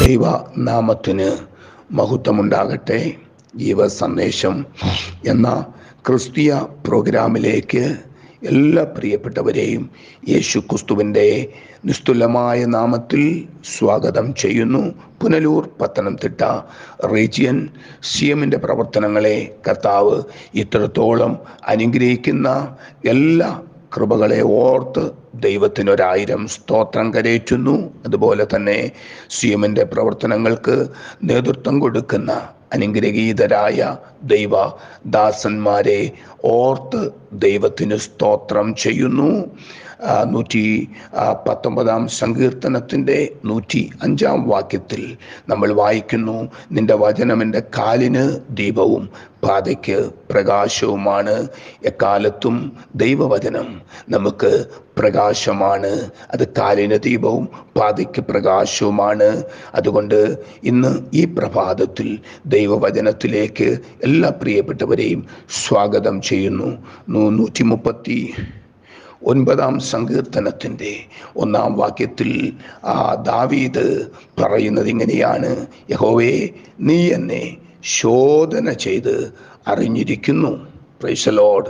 ദൈവ നാമത്തിന് മഹത്വമുണ്ടാകട്ടെ ജീവ സന്ദേശം എന്ന ക്രിസ്തീയ പ്രോഗ്രാമിലേക്ക് എല്ലാ പ്രിയപ്പെട്ടവരെയും യേശു ക്രിസ്തുവിൻ്റെ നിസ്തുലമായ നാമത്തിൽ സ്വാഗതം ചെയ്യുന്നു പുനലൂർ പത്തനംതിട്ട റീജിയൻ സി എമ്മിൻ്റെ പ്രവർത്തനങ്ങളെ കർത്താവ് ഇത്രത്തോളം അനുഗ്രഹിക്കുന്ന എല്ലാ കൃപകളെ ഓർത്ത് ദൈവത്തിനൊരായിരം സ്തോത്രം കരയറ്റുന്നു അതുപോലെ തന്നെ സി എമ്മിൻ്റെ പ്രവർത്തനങ്ങൾക്ക് നേതൃത്വം കൊടുക്കുന്ന അനുഗ്രഹീതരായ ദൈവ ദാസന്മാരെ ഓർത്ത് ദൈവത്തിന് സ്തോത്രം ചെയ്യുന്നു ആ, നൂറ്റി ആ, പത്തൊമ്പതാം സങ്കീർത്തനത്തിൻ്റെ നൂറ്റി അഞ്ചാം വാക്യത്തിൽ നമ്മൾ വായിക്കുന്നു നിന്റെ വചനം എൻ്റെ കാലിന് ദീപവും പാതയ്ക്ക് പ്രകാശവുമാണ് എക്കാലത്തും ദൈവവചനം നമുക്ക് പ്രകാശമാണ് അത് കാലിന് ദീപവും പാതയ്ക്ക് പ്രകാശവുമാണ് അതുകൊണ്ട് ഇന്ന് ഈ പ്രഭാതത്തിൽ ദൈവവചനത്തിലേക്ക് എല്ലാ പ്രിയപ്പെട്ടവരെയും സ്വാഗതം ചെയ്യുന്നു നൂ- നൂറ്റി മുപ്പത്തി ഒൻപതാം സങ്കീർത്തനത്തിൻ്റെ ഒന്നാം വാക്യത്തിൽ ആ ദാവീദ് പറയുന്നത് ഇങ്ങനെയാണ് യഹോവേ നീ എന്നെ ശോധന ചെയ്ത് അറിഞ്ഞിരിക്കുന്നു പ്രൈസലോഡ്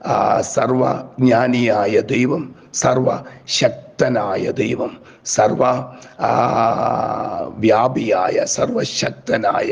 സർവജ്ഞാനിയായ ദൈവം സർവശക്തനായ ദൈവം സർവ ആ, വ്യാപിയായ സർവശക്തനായ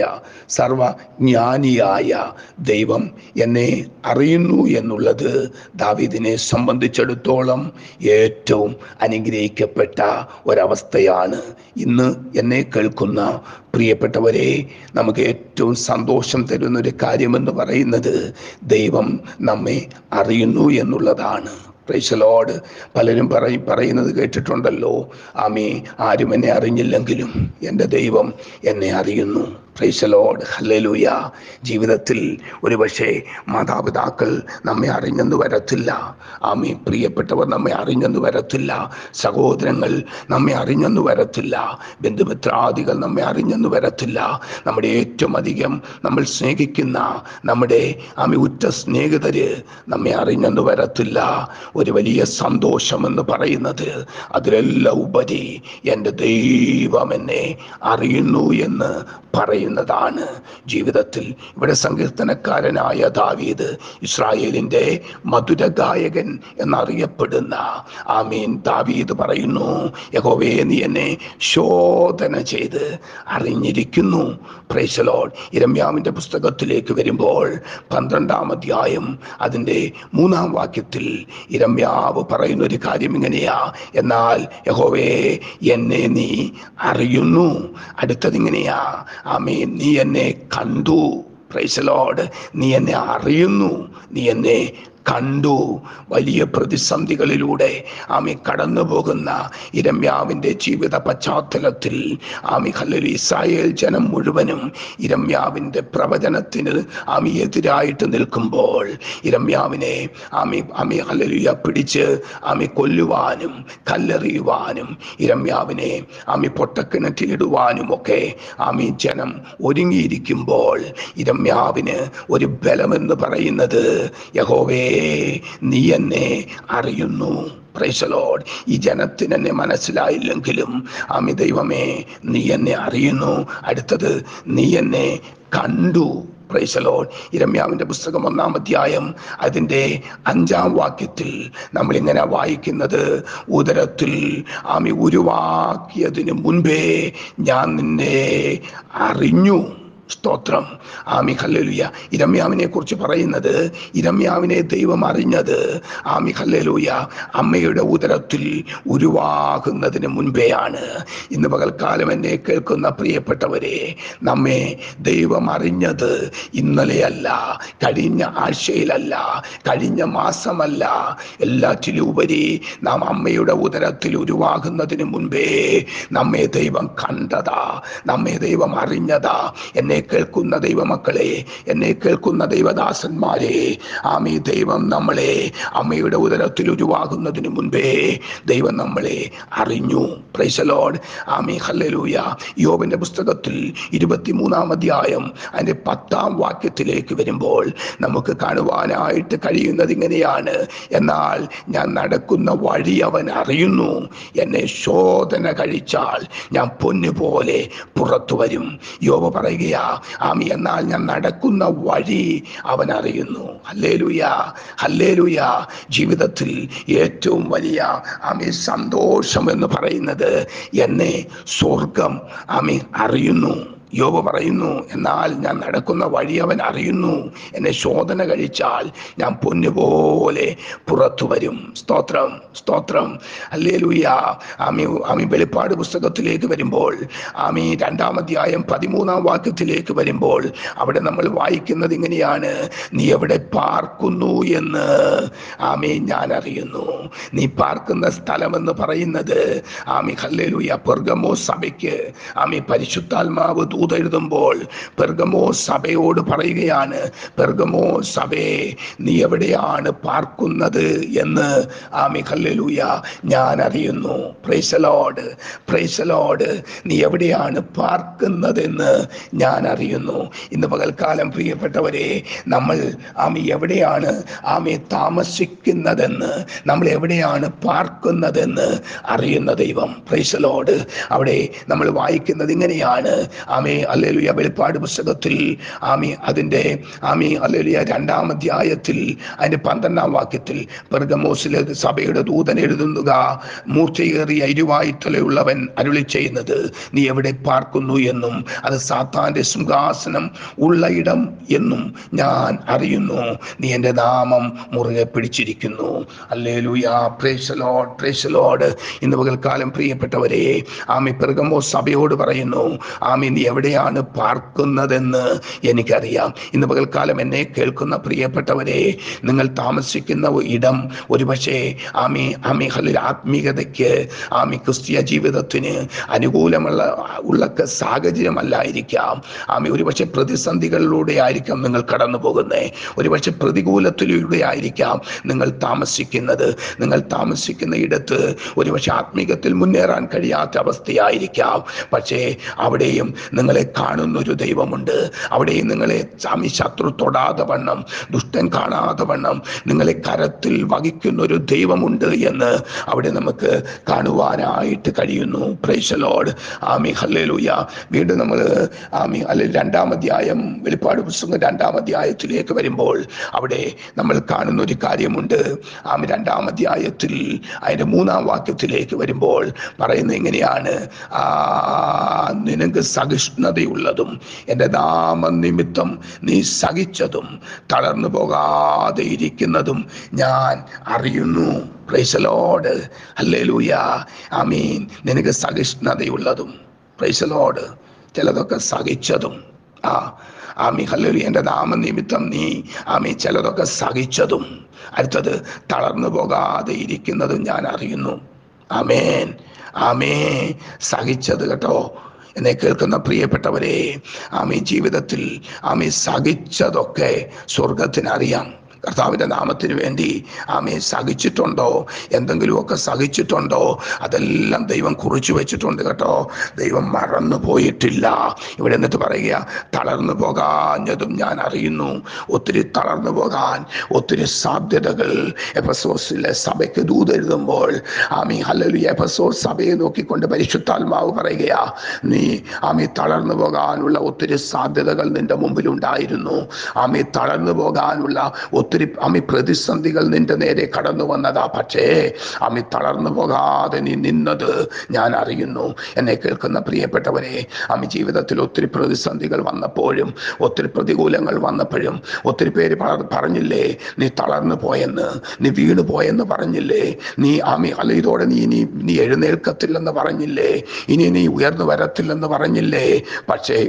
സർവജ്ഞാനിയായ ദൈവം എന്നെ അറിയുന്നു എന്നുള്ളത് ദാവീദിനെ സംബന്ധിച്ചിടത്തോളം ഏറ്റവും അനുഗ്രഹിക്കപ്പെട്ട ഒരവസ്ഥയാണ് ഇന്ന് എന്നെ കേൾക്കുന്ന പ്രിയപ്പെട്ടവരെ നമുക്ക് ഏറ്റവും സന്തോഷം തരുന്ന ഒരു കാര്യമെന്ന് പറയുന്നത് ദൈവം നമ്മെ അറിയുന്നു എന്നുള്ളതാണ് പ്രൈസലോട് പലരും പറയും പറയുന്നത് കേട്ടിട്ടുണ്ടല്ലോ ആമേ ആരും എന്നെ അറിഞ്ഞില്ലെങ്കിലും എൻ്റെ ദൈവം എന്നെ അറിയുന്നു പ്രൈസലോഡ് ഹല്ലേലൂയ ജീവിതത്തിൽ ഒരുപക്ഷെ മാതാപിതാക്കൾ നമ്മെ അറിഞ്ഞെന്ന് വരത്തില്ല ആമേ പ്രിയപ്പെട്ടവർ നമ്മെ അറിഞ്ഞെന്ന് വരത്തില്ല സഹോദരങ്ങൾ നമ്മെ അറിഞ്ഞെന്ന് വരത്തില്ല ബന്ധുമിത്രാദികൾ നമ്മെ അറിഞ്ഞെന്ന് വരത്തില്ല നമ്മുടെ ഏറ്റവും അധികം നമ്മൾ സ്നേഹിക്കുന്ന നമ്മുടെ ആമി ഉറ്റ സ്നേഹിതര് നമ്മെ അറിഞ്ഞെന്ന് വരത്തില്ല ഒരു വലിയ സന്തോഷമെന്ന് പറയുന്നത് അതിലെല്ലാം ഉപരി എൻ്റെ ദൈവം എന്നെ അറിയുന്നു എന്ന് പറയുന്നതാണ് ജീവിതത്തിൽ ഇവിടെ സങ്കീർത്തനക്കാരനായ ദാവീദ് ഇസ്രായേലിൻ്റെ മധുരഗായകൻ എന്നറിയപ്പെടുന്ന ആമീൻ ദാവീദ് പറയുന്നു യഹോവേ നീ എന്നെ ശോധന ചെയ്ത് അറിഞ്ഞിരിക്കുന്നു പ്രൈസലോഡ് ഇരമ്യാവിൻ്റെ പുസ്തകത്തിലേക്ക് വരുമ്പോൾ പന്ത്രണ്ടാം അധ്യായം അതിൻ്റെ മൂന്നാം വാക്യത്തിൽ ഇരമ്യാവ് പറയുന്ന ഒരു കാര്യം ഇങ്ങനെയാ എന്നാൽ യഹോവേ എന്നെ നീ അറിയുന്നു അടുത്തത് ഇങ്ങനെയാ ആമേ നീ എന്നെ കണ്ടു പ്രൈസലോഡ് നീ എന്നെ അറിയുന്നു നീ എന്നെ കണ്ടു വലിയ പ്രതിസന്ധികളിലൂടെ ആമി കടന്നു പോകുന്ന ഇരമ്യാവിൻ്റെ ജീവിത പശ്ചാത്തലത്തിൽ ആമി ഹല്ലൊരു ഇസ്രായേൽ ജനം മുഴുവനും ഇരമ്യാവിൻ്റെ പ്രവചനത്തിന് ആമി എതിരായിട്ട് നിൽക്കുമ്പോൾ ഇരമ്യാവിനെ ആമി ആമി ഹല്ലലുയ പിടിച്ച് ആമി കൊല്ലുവാനും കല്ലെറിയുവാനും ഇരമ്യാവിനെ ആമി പൊട്ടക്കിണറ്റിലിടുവാനും ഒക്കെ ആമി ജനം ഒരുങ്ങിയിരിക്കുമ്പോൾ ഇരമ്യാവിന് ഒരു ബലമെന്ന് പറയുന്നത് യഹോവേ നീ എന്നെ അറിയുന്നു പ്രൈസലോഡ് ഈ ജനത്തിന് എന്നെ മനസ്സിലായില്ലെങ്കിലും ആമി ദൈവമേ നീ എന്നെ അറിയുന്നു അടുത്തത് നീ എന്നെ കണ്ടു പ്രൈസലോഡ് ഇരമ്യാവിൻ്റെ പുസ്തകം ഒന്നാം അധ്യായം അതിൻ്റെ അഞ്ചാം വാക്യത്തിൽ നമ്മളിങ്ങനെ വായിക്കുന്നത് ഉദരത്തിൽ ആമി ഉരുവാക്കിയതിന് മുൻപേ ഞാൻ നിന്നെ അറിഞ്ഞു സ്തോത്രം ആമി ഹല്ലേലൂയ ഇരമ്യാവിനെ കുറിച്ച് പറയുന്നത് ഇരമ്യാവിനെ ദൈവം അറിഞ്ഞത് ആമി ഹല്ലേലൂയ അമ്മയുടെ ഉദരത്തിൽ ഉരുവാകുന്നതിന് മുൻപേയാണ് ഇന്ന് പകൽക്കാലം എന്നെ കേൾക്കുന്ന പ്രിയപ്പെട്ടവരെ നമ്മെ ദൈവം അറിഞ്ഞത് ഇന്നലെയല്ല കഴിഞ്ഞ ആഴ്ചയിലല്ല കഴിഞ്ഞ മാസമല്ല എല്ലാറ്റിലും ഉപരി നാം അമ്മയുടെ ഉദരത്തിൽ ഉരുവാകുന്നതിന് മുൻപേ നമ്മെ ദൈവം കണ്ടതാ നമ്മെ ദൈവം അറിഞ്ഞതാ എന്നെ എന്നെ കേൾക്കുന്ന ദൈവമക്കളെ എന്നെ കേൾക്കുന്ന ദൈവദാസന്മാരെ ആമി ദൈവം നമ്മളെ അമ്മയുടെ ഉദരത്തിൽ ഉരുവാകുന്നതിന് മുൻപേ ദൈവം നമ്മളെ അറിഞ്ഞു പ്രൈസലോഡ് ആമി ഹല്ലലൂയ യോബിന്റെ പുസ്തകത്തിൽ ഇരുപത്തിമൂന്നാം അധ്യായം അതിന്റെ പത്താം വാക്യത്തിലേക്ക് വരുമ്പോൾ നമുക്ക് കാണുവാനായിട്ട് കഴിയുന്നത് ഇങ്ങനെയാണ് എന്നാൽ ഞാൻ നടക്കുന്ന വഴി അവൻ അറിയുന്നു എന്നെ ശോധന കഴിച്ചാൽ ഞാൻ പൊന്നുപോലെ പുറത്തു വരും യോബ പറയുകയാ ആമി എന്നാൽ ഞാൻ നടക്കുന്ന വഴി അവൻ അറിയുന്നു ഹല്ലേലൂയ ഹല്ലേലൂയ ജീവിതത്തിൽ ഏറ്റവും വലിയ ആമി സന്തോഷം എന്ന് പറയുന്നത് എന്നെ സ്വർഗം ആമി അറിയുന്നു യോബ പറയുന്നു എന്നാൽ ഞാൻ നടക്കുന്ന വഴി അവൻ അറിയുന്നു എന്നെ ശോധന കഴിച്ചാൽ ഞാൻ പൊന്നുപോലെ പുറത്തു വരും സ്തോത്രം സ്തോത്രം അല്ലേലൂയ ആമി ആമി വെളിപ്പാട് പുസ്തകത്തിലേക്ക് വരുമ്പോൾ ആമി രണ്ടാം അധ്യായം പതിമൂന്നാം വാക്യത്തിലേക്ക് വരുമ്പോൾ അവിടെ നമ്മൾ വായിക്കുന്നത് ഇങ്ങനെയാണ് നീ എവിടെ പാർക്കുന്നു എന്ന് ആമി ഞാൻ അറിയുന്നു നീ പാർക്കുന്ന സ്ഥലമെന്ന് പറയുന്നത് ആമി ഹല്ലേലൂയ പെർഗമോ സഭയ്ക്ക് ആമി പരിശുദ്ധാത്മാവ് ദൂതെഴുതുമ്പോൾ പെർഗമോ സഭയോട് പറയുകയാണ് പെർഗമോ സഭയെ നീ എവിടെയാണ് പാർക്കുന്നത് എന്ന് ആമി ഹല്ലേലൂയ ഞാൻ അറിയുന്നു പ്രൈസലോട് പ്രൈസലോട് നീ എവിടെയാണ് പാർക്കുന്നതെന്ന് ഞാൻ അറിയുന്നു ഇന്ന് പകൽക്കാലം പ്രിയപ്പെട്ടവരെ നമ്മൾ ആമി എവിടെയാണ് ആമി താമസിക്കുന്നതെന്ന് നമ്മൾ എവിടെയാണ് പാർക്കുന്നതെന്ന് അറിയുന്ന ദൈവം പ്രൈസലോട് അവിടെ നമ്മൾ വായിക്കുന്നത് ഇങ്ങനെയാണ് ആമി അല്ലേലുയ വെളിപ്പാട് പുസ്തകത്തിൽ ആമി അതിൻ്റെ ആമി അല്ലേലുയ രണ്ടാം അധ്യായത്തിൽ അതിൻ്റെ പന്ത്രണ്ടാം വാക്യത്തിൽ പെർഗമോസിലെ സഭയുടെ ദൂതൻ എഴുതുന്നുക മൂർച്ചയേറിയ ഇരുവായുത്തലയുള്ളവൻ അരുളി ചെയ്യുന്നത് നീ എവിടെ പാർക്കുന്നു എന്നും അത് സാത്താന്റെ സിംഹാസനം ഉള്ള ഇടം എന്നും ഞാൻ അറിയുന്നു നീ എൻ്റെ നാമം മുറുകെ പിടിച്ചിരിക്കുന്നു അല്ലേലൂയ പ്രേശലോഡ് പ്രേശലോഡ് ഇന്ന് പകൽക്കാലം പ്രിയപ്പെട്ടവരെ ആമി പെർഗമോ സഭയോട് പറയുന്നു ആമി നീ എവിടെയാണ് പാർക്കുന്നതെന്ന് എനിക്കറിയാം ഇന്ന് പകൽക്കാലം എന്നെ കേൾക്കുന്ന പ്രിയപ്പെട്ടവരെ നിങ്ങൾ താമസിക്കുന്ന ഇടം ഒരുപക്ഷെ ആമി ആമി ഹലിൽ ആത്മീയതയ്ക്ക് ആമി ക്രിസ്തീയ ജീവിതത്തിന് അനുകൂലമുള്ള ഉള്ള സാഹചര്യമല്ലായിരിക്കാം ആമി ഒരുപക്ഷെ പ്രതിസന്ധികളിലൂടെ ആയിരിക്കാം നിങ്ങൾ കടന്നു പോകുന്നത് ഒരുപക്ഷെ പ്രതികൂലത്തിലൂടെ ആയിരിക്കാം നിങ്ങൾ താമസിക്കുന്നത് നിങ്ങൾ താമസിക്കുന്ന ഇടത്ത് ഒരുപക്ഷെ ആത്മീകത്തിൽ മുന്നേറാൻ കഴിയാത്ത അവസ്ഥയായിരിക്കാം പക്ഷേ അവിടെയും നിങ്ങളെ കാണുന്ന ഒരു ദൈവമുണ്ട് അവിടെയും നിങ്ങളെ സ്വാമി ശത്രു തൊടാതെ വണ്ണം ദുഷ്ടൻ കാണാതെ വണ്ണം നിങ്ങളെ കരത്തിൽ വഹിക്കുന്ന ഒരു ദൈവമുണ്ട് എന്ന് അവിടെ നമുക്ക് കാണുവാനായിട്ട് കഴിയുന്നു പ്രൈശലോഡ് ആമി ഹല്ലേലൂയ വീണ്ടും നമ്മൾ ആമി അല്ലെ രണ്ടാം അധ്യായം വെളിപ്പാട് പുസ്തകം രണ്ടാം അധ്യായത്തിലേക്ക് വരുമ്പോൾ അവിടെ നമ്മൾ കാണുന്ന ഒരു കാര്യമുണ്ട് ആമി രണ്ടാം അധ്യായത്തിൽ അതിൻ്റെ മൂന്നാം വാക്യത്തിലേക്ക് വരുമ്പോൾ പറയുന്നത് എങ്ങനെയാണ് ആ നിനക്ക് സഹിഷ്ണുതയുള്ളതും എൻ്റെ നാമനിമിത്തം നീ സഹിച്ചതും തളർന്നു പോകാതെ ഇരിക്കുന്നതും ഞാൻ അറിയുന്നു പ്രൈസലോട് അല്ലേലൂയ ആമീൻ നിനക്ക് സഹിഷ്ണുതയുള്ളതും പ്രൈസലോട് ചിലതൊക്കെ സഹിച്ചതും ആ ആമി ഹല്ലലു എൻ്റെ നാമനിമിത്തം നീ ആമി ചിലതൊക്കെ സഹിച്ചതും അടുത്തത് തളർന്നു പോകാതെ ഇരിക്കുന്നതും ഞാൻ അറിയുന്നു ആമേൻ ആമേ സഹിച്ചത് കേട്ടോ എന്നെ കേൾക്കുന്ന പ്രിയപ്പെട്ടവരെ ആമി ജീവിതത്തിൽ ആമി സഹിച്ചതൊക്കെ സ്വർഗത്തിനറിയാം കർത്താവിൻ്റെ നാമത്തിന് വേണ്ടി ആമേ സഹിച്ചിട്ടുണ്ടോ എന്തെങ്കിലുമൊക്കെ സഹിച്ചിട്ടുണ്ടോ അതെല്ലാം ദൈവം കുറിച്ചു വെച്ചിട്ടുണ്ട് കേട്ടോ ദൈവം മറന്നു പോയിട്ടില്ല ഇവിടെ എന്നിട്ട് പറയുക തളർന്നു പോകാഞ്ഞതും ഞാൻ അറിയുന്നു ഒത്തിരി തളർന്നു പോകാൻ ഒത്തിരി സാധ്യതകൾ എഫസോസിലെ സഭയ്ക്ക് ദൂതെഴുതുമ്പോൾ ആമി ഹല്ലലു എഫസോസ് സഭയെ നോക്കിക്കൊണ്ട് പരിശുദ്ധാത്മാവ് പറയുകയാ നീ ആമി തളർന്നു പോകാനുള്ള ഒത്തിരി സാധ്യതകൾ നിന്റെ മുമ്പിലുണ്ടായിരുന്നു ആമി തളർന്നു പോകാനുള്ള ഒത്തിരി ആമി പ്രതിസന്ധികൾ നിന്റെ നേരെ കടന്നു വന്നതാ പക്ഷേ ആമി തളർന്നു പോകാതെ നീ നിന്നത് ഞാൻ അറിയുന്നു എന്നെ കേൾക്കുന്ന പ്രിയപ്പെട്ടവരെ ആമി ജീവിതത്തിൽ ഒത്തിരി പ്രതിസന്ധികൾ വന്നപ്പോഴും ഒത്തിരി പ്രതികൂലങ്ങൾ വന്നപ്പോഴും ഒത്തിരി പേര് പറ- പറഞ്ഞില്ലേ നീ തളർന്നു പോയെന്ന് നീ വീണു പോയെന്ന് പറഞ്ഞില്ലേ നീ ആമി അല്ല ഇതോടെ നീ ഇനി നീ എഴുന്നേൽക്കത്തില്ലെന്ന് പറഞ്ഞില്ലേ ഇനി നീ ഉയർന്നു വരത്തില്ലെന്ന് പറഞ്ഞില്ലേ പക്ഷേ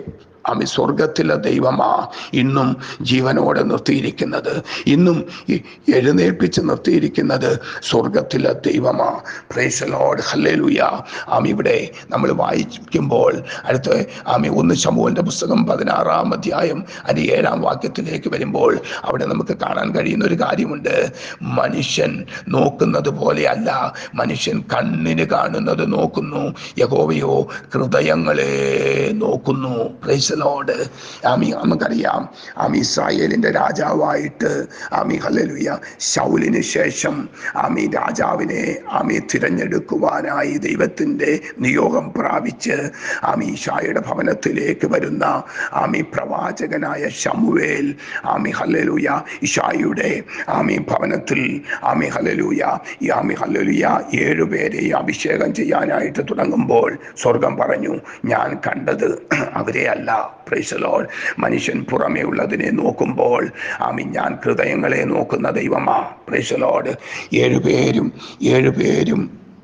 ആമി സ്വർഗത്തിലെ ദൈവമാ ഇന്നും ജീവനോടെ നിർത്തിയിരിക്കുന്നത് ഇന്നും ഈ എഴുന്നേൽപ്പിച്ച് നിർത്തിയിരിക്കുന്നത് സ്വർഗത്തിലെ ദൈവമാ പ്രേസലോഡ് ഹല്ലേലൂയ ആമി ഇവിടെ നമ്മൾ വായിക്കുമ്പോൾ അടുത്ത ആമി ഒന്ന് ശമൂലിന്റെ പുസ്തകം പതിനാറാം അധ്യായം അതിന്റെ ഏഴാം വാക്യത്തിലേക്ക് വരുമ്പോൾ അവിടെ നമുക്ക് കാണാൻ കഴിയുന്ന ഒരു കാര്യമുണ്ട് മനുഷ്യൻ നോക്കുന്നത് പോലെയല്ല മനുഷ്യൻ കണ്ണിന് കാണുന്നത് നോക്കുന്നു യഹോവയോ ഹൃദയങ്ങളെ നോക്കുന്നു പ്രൈസലോട് ആമി നമുക്കറിയാം ആമി ഇസ്രായേലിന്റെ രാജാവായിട്ട് ആമി ഹല്ലേലൂയ ശൗലിന് ശേഷം ആമി രാജാവിനെ ആമി തിരഞ്ഞെടുക്കുവാനായി ദൈവത്തിന്റെ നിയോഗം പ്രാപിച്ച് ആമി ഈശായുടെ ഭവനത്തിലേക്ക് വരുന്ന ആമി പ്രവാചകനായ ശമുവേൽ ആമി ഹല്ലേലൂയ ഇഷായുടെ ആമി ഭവനത്തിൽ ആമി ഹല്ലേലൂയ ഈ ആമി ഹല്ലേലൂയ ഏഴുപേരെ അഭിഷേകം ചെയ്യാനായിട്ട് തുടങ്ങുമ്പോൾ സ്വർഗം പറഞ്ഞു ഞാൻ കണ്ടത് അവരെ അല്ല പ്രൈസലോൾ മനുഷ്യൻ പുറമേ ഉള്ളതിനെ നോക്കുമ്പോൾ ആമി ഞാൻ ഹൃദയങ്ങളെ നോക്കുന്ന ദൈവമാ പ്രൈസലോട് ഏഴുപേരും ഏഴുപേരും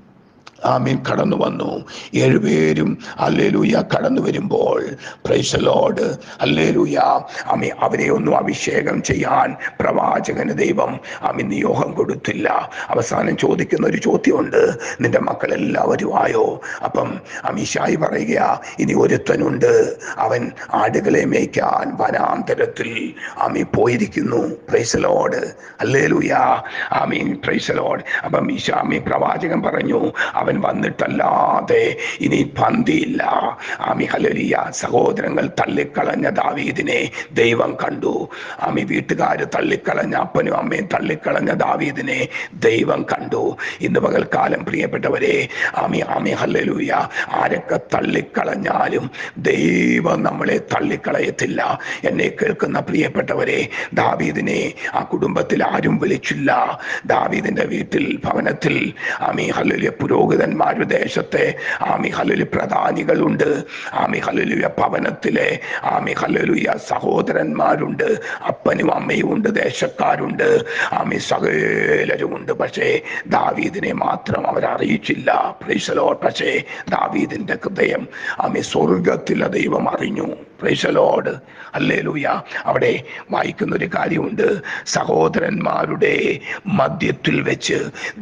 ആമീൻ കടന്നു വന്നു ഏഴുപേരും അല്ലേലൂയ കടന്നു വരുമ്പോൾ പ്രൈസലോട് അല്ലേലൂയ ആമി അവരെ ഒന്നും അഭിഷേകം ചെയ്യാൻ പ്രവാചകന് ദൈവം ആമി നിയോഗം കൊടുത്തില്ല അവസാനം ചോദിക്കുന്ന ഒരു ചോദ്യമുണ്ട് നിന്റെ മക്കളെല്ലാവരും ആയോ അപ്പം അമിഷായി പറയുക ഇനി ഒരുത്തനുണ്ട് അവൻ ആടുകളെ മേയ്ക്കാൻ വനാന്തരത്തിൽ ആമി പോയിരിക്കുന്നു പ്രൈസലോട് അല്ലേലൂയ ആമീൻ പ്രൈസലോട് അപ്പം ഈശാമി പ്രവാചകൻ പറഞ്ഞു അവൻ വന്നിട്ടല്ലാതെ ഇനി പന്തിയില്ല ആമി ഹലരിയ സഹോദരങ്ങൾ തള്ളിക്കളഞ്ഞ ദാവീദിനെ ദൈവം കണ്ടു ആമി വീട്ടുകാർ തള്ളിക്കളഞ്ഞ അപ്പനും അമ്മയും തള്ളിക്കളഞ്ഞ ദാവീദിനെ ദൈവം കണ്ടു ഇന്ന് പകൽക്കാലം പ്രിയപ്പെട്ടവരെ ആമി ആമി ഹല്ലലൂയ ആരൊക്കെ തള്ളിക്കളഞ്ഞാലും ദൈവം നമ്മളെ തള്ളിക്കളയത്തില്ല എന്നെ കേൾക്കുന്ന പ്രിയപ്പെട്ടവരെ ദാവീദിനെ ആ കുടുംബത്തിൽ ആരും വിളിച്ചില്ല ദാവീദിന്റെ വീട്ടിൽ ഭവനത്തിൽ ആമി ഹല്ലുലിയ പുരോഹിതന്മാരുടെ ദേശത്തെ ആമി ഹല്ലുലി പ്രധാനികളുണ്ട് ആമി ഹല്ലുലിയ ഭവനത്തിലെ ആമി ഹല്ലുലിയ സഹോദരന്മാരുണ്ട് അപ്പനും അമ്മയും ഉണ്ട് ദേശക്കാരുണ്ട് ആമി സകലരുമുണ്ട് പക്ഷേ ദാവീദിനെ മാത്രം അവർ അറിയിച്ചില്ല പ്രൈസലോ പക്ഷേ ദാവീദിന്റെ ഹൃദയം ആമി സ്വർഗത്തിലെ ദൈവം അറിഞ്ഞു പ്രൈസലോട് അല്ലേലൂയ അവിടെ വായിക്കുന്ന ഒരു കാര്യമുണ്ട് സഹോദരന്മാരുടെ മധ്യത്തിൽ വെച്ച്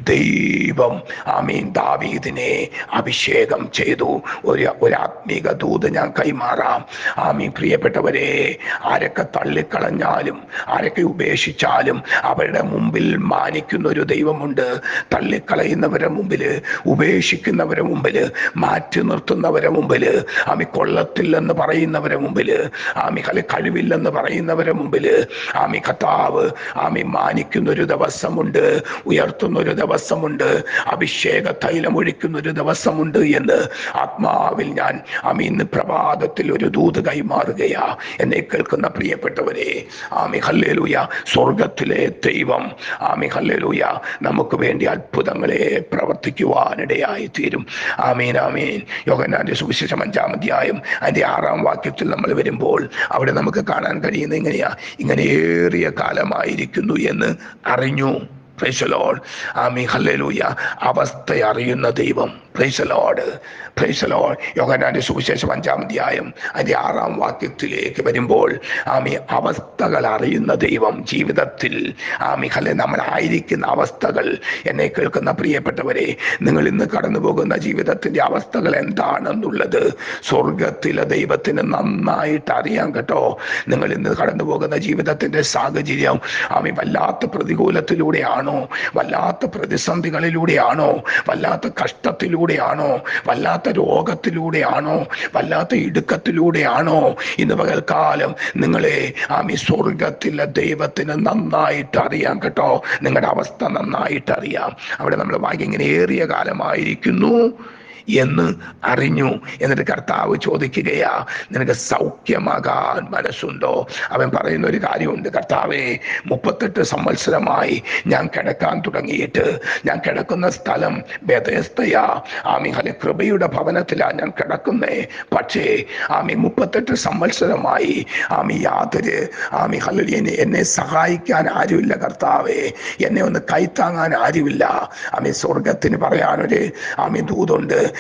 ദൈവം ആമീൻ ദാവീദിനെ അഭിഷേകം ചെയ്തു ഒരു ഒരു ആത്മീക ദൂത് ഞാൻ കൈമാറാം ആമീൻ പ്രിയപ്പെട്ടവരെ ആരൊക്കെ തള്ളിക്കളഞ്ഞാലും ആരൊക്കെ ഉപേക്ഷിച്ചാലും അവരുടെ മുമ്പിൽ മാനിക്കുന്ന ഒരു ദൈവമുണ്ട് തള്ളിക്കളയുന്നവരെ മുമ്പിൽ ഉപേക്ഷിക്കുന്നവരെ മുമ്പിൽ മാറ്റി നിർത്തുന്നവരെ മുമ്പിൽ ആമി കൊള്ളത്തില്ലെന്ന് പറയുന്നവരെ മുമ്പിൽ ആമി കല കഴിവില്ലെന്ന് പറയുന്നവരെ മുമ്പിൽ ആമി കർത്താവ് ആമി മാനിക്കുന്ന ഒരു ദിവസമുണ്ട് ഉയർത്തുന്ന ഒരു ദിവസമുണ്ട് അഭിഷേക തൈലം ഒഴിക്കുന്ന ഒരു ദിവസമുണ്ട് എന്ന് ആത്മാവിൽ ഞാൻ ആമി ഇന്ന് പ്രഭാതത്തിൽ ഒരു ദൂത് കൈമാറുകയാ എന്നെ കേൾക്കുന്ന പ്രിയപ്പെട്ടവരെ ആമി ഹല്ലേലൂയ സ്വർഗത്തിലെ ദൈവം ആമി ഹല്ലേലൂയ നമുക്ക് വേണ്ടി അത്ഭുതങ്ങളെ പ്രവർത്തിക്കുവാനിടയായി തീരും ആമീൻ ആമീൻ യോഗനാന്റെ സുവിശേഷം അഞ്ചാം അധ്യായം അതിന്റെ ആറാം വാക്യത്തിൽ നമ്മൾ വരുമ്പോൾ അവിടെ നമുക്ക് കാണാൻ കഴിയുന്ന ഇങ്ങനെയാ ഇങ്ങനെ ഏറിയ കാലമായിരിക്കുന്നു എന്ന് അറിഞ്ഞു പ്രൈസലോഡ് ആമി ഹല്ലേലൂയ അവസ്ഥ അറിയുന്ന ദൈവം പ്രൈസലോഡ് പ്രൈസലോഡ് യോഗനാന്റെ സുവിശേഷം അഞ്ചാം അധ്യായം അതിന്റെ ആറാം വാക്യത്തിലേക്ക് വരുമ്പോൾ ആമി അവസ്ഥകൾ അറിയുന്ന ദൈവം ജീവിതത്തിൽ ആമി ഹല്ലെ നമ്മളായിരിക്കുന്ന അവസ്ഥകൾ എന്നെ കേൾക്കുന്ന പ്രിയപ്പെട്ടവരെ നിങ്ങൾ ഇന്ന് കടന്നു പോകുന്ന ജീവിതത്തിന്റെ അവസ്ഥകൾ എന്താണെന്നുള്ളത് സ്വർഗത്തിലെ ദൈവത്തിന് നന്നായിട്ട് അറിയാം കേട്ടോ നിങ്ങൾ ഇന്ന് കടന്നു പോകുന്ന ജീവിതത്തിന്റെ സാഹചര്യം ആമി വല്ലാത്ത പ്രതികൂലത്തിലൂടെയാണോ വല്ലാത്ത പ്രതിസന്ധികളിലൂടെയാണോ വല്ലാത്ത കഷ്ടത്തിലൂടെയാണോ വല്ലാത്ത രോഗത്തിലൂടെയാണോ വല്ലാത്ത ഇടുക്കത്തിലൂടെയാണോ ഇന്ന് പകൽക്കാലം നിങ്ങളെ ആമി സ്വർഗത്തിലെ ദൈവത്തിന് നന്നായിട്ട് അറിയാം കേട്ടോ നിങ്ങളുടെ അവസ്ഥ നന്നായിട്ട് അറിയാം അവിടെ നമ്മൾ വാങ്ങി ഇങ്ങനെ ഏറിയ കാലമായിരിക്കുന്നു എന്ന് അറിഞ്ഞു എന്നിട്ട് കർത്താവ് ചോദിക്കുകയാ നിനക്ക് സൗഖ്യമാകാൻ മനസ്സുണ്ടോ അവൻ പറയുന്ന ഒരു കാര്യമുണ്ട് കർത്താവെ മുപ്പത്തെട്ട് സംവത്സരമായി ഞാൻ കിടക്കാൻ തുടങ്ങിയിട്ട് ഞാൻ കിടക്കുന്ന സ്ഥലം ബേദസ്തയാ ആമി ഹലെ കൃപയുടെ ഭവനത്തിലാണ് ഞാൻ കിടക്കുന്നേ പക്ഷേ ആമി മുപ്പത്തെട്ട് സംവത്സരമായി ആമി യാതൊരു ആമി ഹലി എന്നെ എന്നെ സഹായിക്കാൻ ആരുമില്ല കർത്താവെ എന്നെ ഒന്ന് കൈത്താങ്ങാൻ ആരുമില്ല ആമി സ്വർഗത്തിന് പറയാനൊരു ആമി ദൂതുണ്ട്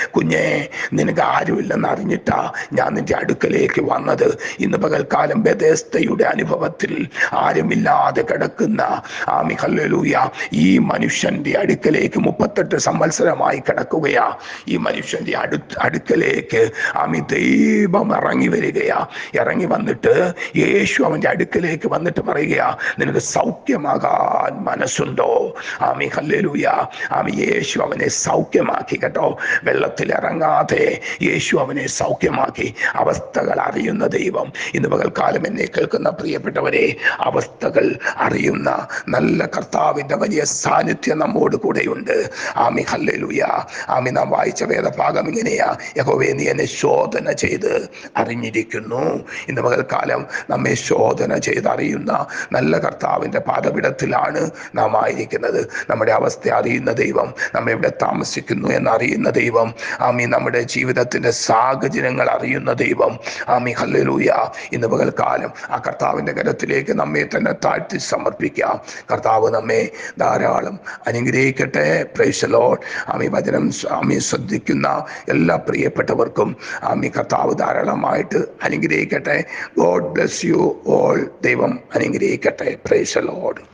കുഞ്ഞെ നിനക്ക് ആരുമില്ലെന്ന് അറിഞ്ഞിട്ടാ ഞാൻ നിന്റെ അടുക്കലേക്ക് വന്നത് ഇന്ന് പകൽക്കാലം ബദേസ്തയുടെ അനുഭവത്തിൽ ആരുമില്ലാതെ കിടക്കുന്ന ആമി ഹല്ലേലൂയ ഈ മനുഷ്യന്റെ അടുക്കലേക്ക് മുപ്പത്തെട്ട് സംവത്സരമായി കിടക്കുകയാ ഈ മനുഷ്യന്റെ അടു അടുക്കലേക്ക് ആമി ദൈവം ഇറങ്ങി വരികയാ ഇറങ്ങി വന്നിട്ട് യേശു അവന്റെ അടുക്കലേക്ക് വന്നിട്ട് പറയുകയാ നിനക്ക് സൗഖ്യമാകാൻ മനസ്സുണ്ടോ ആമി ഹല്ലേലൂയ ആമി യേശു അവനെ സൗഖ്യമാക്കി കേട്ടോ വെള്ളത്തിൽ ഇറങ്ങാതെ യേശു അവനെ സൗഖ്യമാക്കി അവസ്ഥകൾ അറിയുന്ന ദൈവം ഇന്ന് പകൽക്കാലം എന്നെ കേൾക്കുന്ന പ്രിയപ്പെട്ടവരെ അവസ്ഥകൾ അറിയുന്ന നല്ല കർത്താവിന്റെ വലിയ സാന്നിധ്യം നമ്മോട് കൂടെയുണ്ട് ആമി ഹല്ലേലൂയ ആമി നാം വായിച്ച വേദഭാഗം ഇങ്ങനെയാ യഹോവേ നീ എന്നെ ശോധന ചെയ്ത് അറിഞ്ഞിരിക്കുന്നു ഇന്ന് പകൽക്കാലം നമ്മെ ശോധന ചെയ്ത് അറിയുന്ന നല്ല കർത്താവിന്റെ പാദപിടത്തിലാണ് നാം ആയിരിക്കുന്നത് നമ്മുടെ അവസ്ഥ അറിയുന്ന ദൈവം നമ്മ എവിടെ താമസിക്കുന്നു എന്ന് അറിയുന്ന ദൈവം ആമി നമ്മുടെ ജീവിതത്തിന്റെ സാഹചര്യങ്ങൾ അറിയുന്ന ദൈവം ആമി ഹല്ലേലൂയ ഇന്ന് പകൽക്കാലം ആ കർത്താവിന്റെ കരത്തിലേക്ക് നമ്മെ തന്നെ താഴ്ത്തി സമർപ്പിക്കാം കർത്താവ് നമ്മെ ധാരാളം അനുഗ്രഹിക്കട്ടെ പ്രൈസലോഡ് ആമി വചനം ആമി ശ്രദ്ധിക്കുന്ന എല്ലാ പ്രിയപ്പെട്ടവർക്കും ആമി കർത്താവ് ധാരാളമായിട്ട് അനുഗ്രഹിക്കട്ടെ ഗോഡ് ബ്ലെസ് യു ഓൾ ദൈവം അനുഗ്രഹിക്കട്ടെ പ്രൈസലോഡ്